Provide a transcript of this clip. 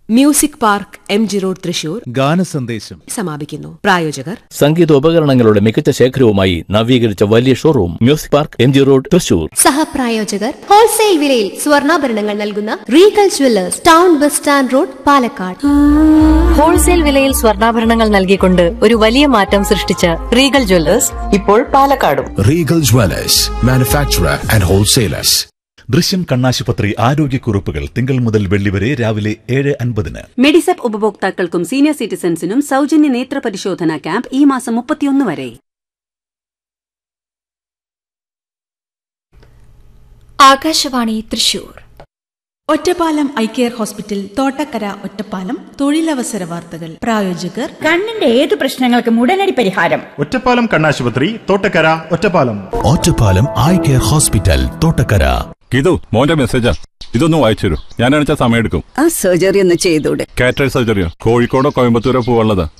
Music park M G road Thrissur ഗാനസന്ദേശം സമാപിക്കുന്നു പ്രായോജകർ സംഗീതോപകരണങ്ങളുടെ മികച്ച ശേഖരവുമായി നവീകരിച്ച വലിയ showroom music park M G road Thrissur സഹപ്രായോജകർ ഹോൾസെയിൽ വിലയിൽ സ്വർണ്ണാഭരണങ്ങൾ നൽകുന്ന Regal jewellers town bus stand road Palakkad wholesale വിലയിൽ സ്വർണ്ണാഭരണങ്ങൾ നൽകിക്കൊണ്ട് ഒരു വലിയ മാറ്റം സൃഷ്ടിച്ച റീഗൽ ജ്വല്ലേഴ്സ് ഇപ്പോൾ പാലക്കാടും Regal Dwellers, manufacturer and wholesalers. ദൃശ്യം കണ്ണാശുപത്രി ആരോഗ്യക്കുറിപ്പുകൾ തിങ്കൾ മുതൽ വെള്ളി വരെ രാവിലെ ഏഴ് അൻപതിന് മെഡിസെപ്പ് ഉപഭോക്താക്കൾക്കും സീനിയർ സിറ്റിസൺസിനും സൗജന്യ നേത്ര പരിശോധന ക്യാമ്പ് ഈ മാസം മുപ്പത്തിയൊന്ന് വരെ Akashvani Thrissur Ottapalam eye care hospital Thottakkara Ottapalam തൊഴിലവസര വാർത്തകൾ പ്രായോജകർ കണ്ണിന്റെ ഏത് പ്രശ്നങ്ങൾക്കും ഉടനടി പരിഹാരം ഒറ്റപ്പാലം കണ്ണാശുപത്രി Thottakkara Ottapalam Ottapalam eye care hospital Thottakkara Geethu മോന്റെ മെസ്സേജാ ഇതൊന്ന് വായിച്ചു തരൂ ഞാനണിച്ച സമയം എടുക്കും ആ സർജറി ഒന്ന് ചെയ്തൂടെ കാറ്റർ സർജറിയോ കോഴിക്കോടോ കോയമ്പത്തൂരോ പോവാനുള്ളതാ